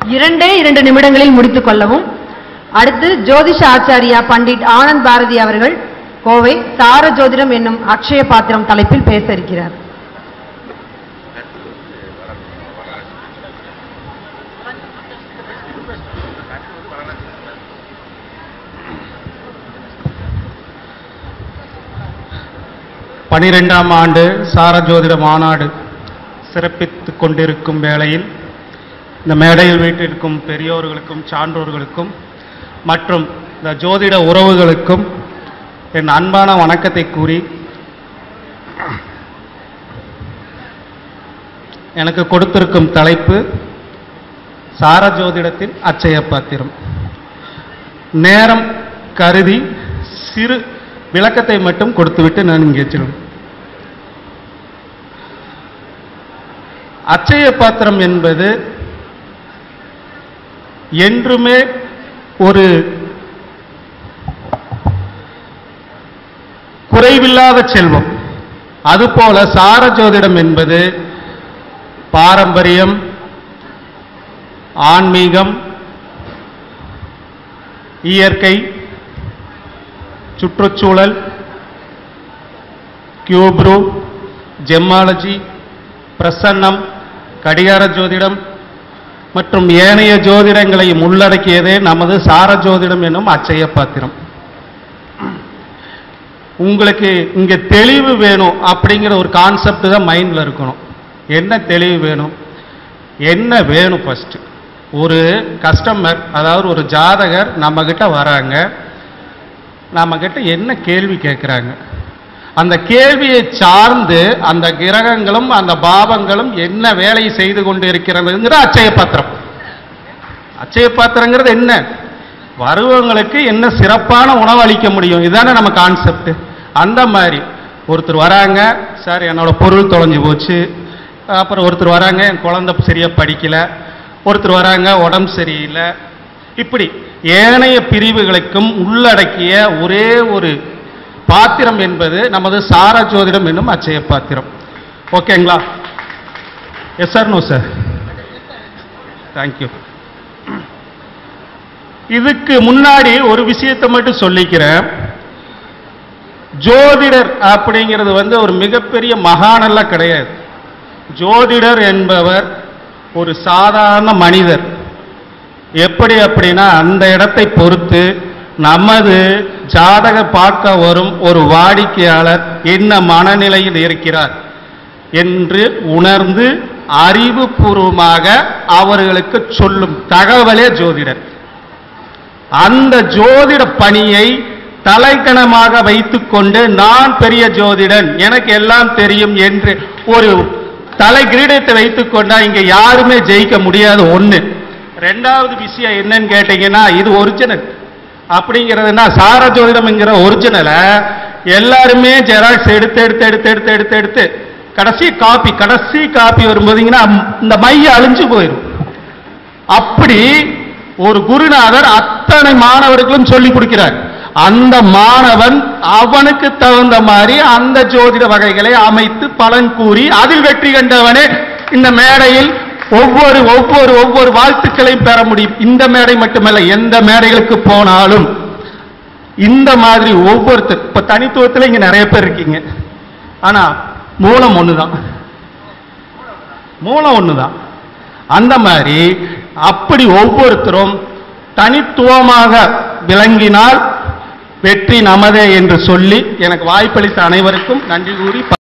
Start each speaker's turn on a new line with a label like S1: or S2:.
S1: இரண்டே இரண்டு நிமிடங்களில் முடித்துக் கொள்ளவும் அடுத்து ஜோதிஷ ஆச்சாரியா பண்டிட் ஆனந்த் பாரதி அவர்கள் கோவை சார ஜோதிடம் என்னும் அக்ஷய பாத்திரம் தலைப்பில் பேச இருக்கிறார்
S2: பனிரெண்டாம் ஆண்டு சாரஜோதிட மாநாடு சிறப்பித்துக் கொண்டிருக்கும் வேளையில் இந்த மேடையில் வீட்டிற்கும் பெரியோர்களுக்கும் சான்றோர்களுக்கும் மற்றும் இந்த ஜோதிட உறவுகளுக்கும் என் அன்பான வணக்கத்தை கூறி எனக்கு கொடுத்திருக்கும் தலைப்பு சாரஜோதிடத்தின் அச்சய பாத்திரம் நேரம் கருதி சிறு விளக்கத்தை மட்டும் கொடுத்துவிட்டு நான் இங்கே செல்லும் அச்சய பாத்திரம் என்பது என்றுமே ஒரு குறைவில்லாத செல்வம் அதுபோல சார ஜோதிடம் என்பது பாரம்பரியம் ஆன்மீகம் இயற்கை சுற்றுச்சூழல் கியூப்ரூ ஜெம்மாலஜி பிரசன்னம் கடிகார ஜோதிடம் மற்றும் ஏனைய ஜோதிடங்களையும் உள்ளடக்கியதே நமது சார ஜோதிடம் என்னும் அச்சய பாத்திரம் உங்களுக்கு இங்க தெளிவு வேணும் அப்படிங்கிற ஒரு கான்செப்ட் தான் மைண்ட்ல இருக்கணும் என்ன தெளிவு வேணும் என்ன வேணும் ஃபர்ஸ்ட் ஒரு கஸ்டமர் அதாவது ஒரு ஜாதகர் நம்ம கிட்ட வராங்க நம்ம கிட்ட என்ன கேள்வி கேட்குறாங்க அந்த கேள்வியை சார்ந்து அந்த கிரகங்களும் அந்த பாவங்களும் என்ன வேலை செய்து கொண்டு இருக்கிறதுங்கிற அச்சய பாத்திரம் அச்சய பாத்திரங்கிறது என்ன வருவங்களுக்கு என்ன சிறப்பான உணவு அளிக்க முடியும் இதுதானே நம்ம கான்செப்ட் அந்த மாதிரி ஒருத்தர் வராங்க சார் என்னோட பொருள் தொலைஞ்சு போச்சு அப்புறம் ஒருத்தர் வராங்க என் குழந்தை சரியா படிக்கல ஒருத்தர் வராங்க உடம்பு சரியில்லை இப்படி ஏனைய பிரிவுகளுக்கும் உள்ளடக்கிய ஒரே ஒரு பாத்திரம் என்பது நமது சார ஜோதிடம் என்னும் அச்சய பாத்திரம் ஓகேங்களா yes sir no sir thank you இதுக்கு முன்னாடி ஒரு விஷயத்தை மட்டும் சொல்லிக்கிறேன் ஜோதிடர் அப்படிங்கிறது வந்து ஒரு மிகப்பெரிய மகானெல்லாம் கிடையாது ஜோதிடர் என்பவர் ஒரு சாதாரண மனிதர் எப்படி அப்படின்னா அந்த இடத்தை பொறுத்து நமது ஜாதக பார்க்க வரும் ஒரு வாடிக்கையாளர் என்ன மனநிலையில் இருக்கிறார் என்று உணர்ந்து அறிவுபூர்வமாக அவர்களுக்கு சொல்லும் தகவலே ஜோதிடர் அந்த ஜோதிட பணியை தலைக்கணமாக வைத்துக்கொண்டு நான் பெரிய ஜோதிடன் எனக்கு எல்லாம் தெரியும் என்று ஒரு தலை கிரீடத்தை வைத்துக் கொண்டா இங்க யாருமே ஜெயிக்க முடியாது ஒண்ணு ரெண்டாவது விஷயம் என்னன்னு கேட்டீங்கன்னா இது ஒரிஜினல் அப்படிங்கிறதுனா சார ஜோதிடம்ங்கிற ஒரிஜினலை எல்லாருமே ஜெராக்ஸ் எடுத்து எடுத்து எடுத்து எடுத்து எடுத்து எடுத்து கடைசி காப்பி கடைசி காப்பி வரும்போதுங்கன்னா இந்த மைய அழிஞ்சு போயிடும் அப்படி ஒரு குருநாதர் அத்தனை மாணவர்களும் சொல்லி கொடுக்கிறார் அந்த மாணவன் அவனுக்கு தகுந்த மாதிரி அந்த ஜோதிட வகைகளை அமைத்து பலன் கூறி அதில் வெற்றி கண்டவனே இந்த மேடையில் ஒவ்வொரு ஒவ்வொரு ஒவ்வொரு வாழ்த்துக்களையும் பெற முடியும் இந்த மேடை மட்டுமல்ல எந்த மேடைகளுக்கு போனாலும் இந்த மாதிரி ஒவ்வொருத்தர் இப்ப தனித்துவத்துல இங்க நிறைய பேர் இருக்கீங்க ஆனா மூலம் ஒண்ணுதான் மூலம் ஒண்ணுதான் அந்த மாதிரி அப்படி ஒவ்வொருத்தரும் தனித்துவமாக விளங்கினால் வெற்றி நமதே என்று சொல்லி எனக்கு வாய்ப்பளித்த அனைவருக்கும் நன்றி கூறி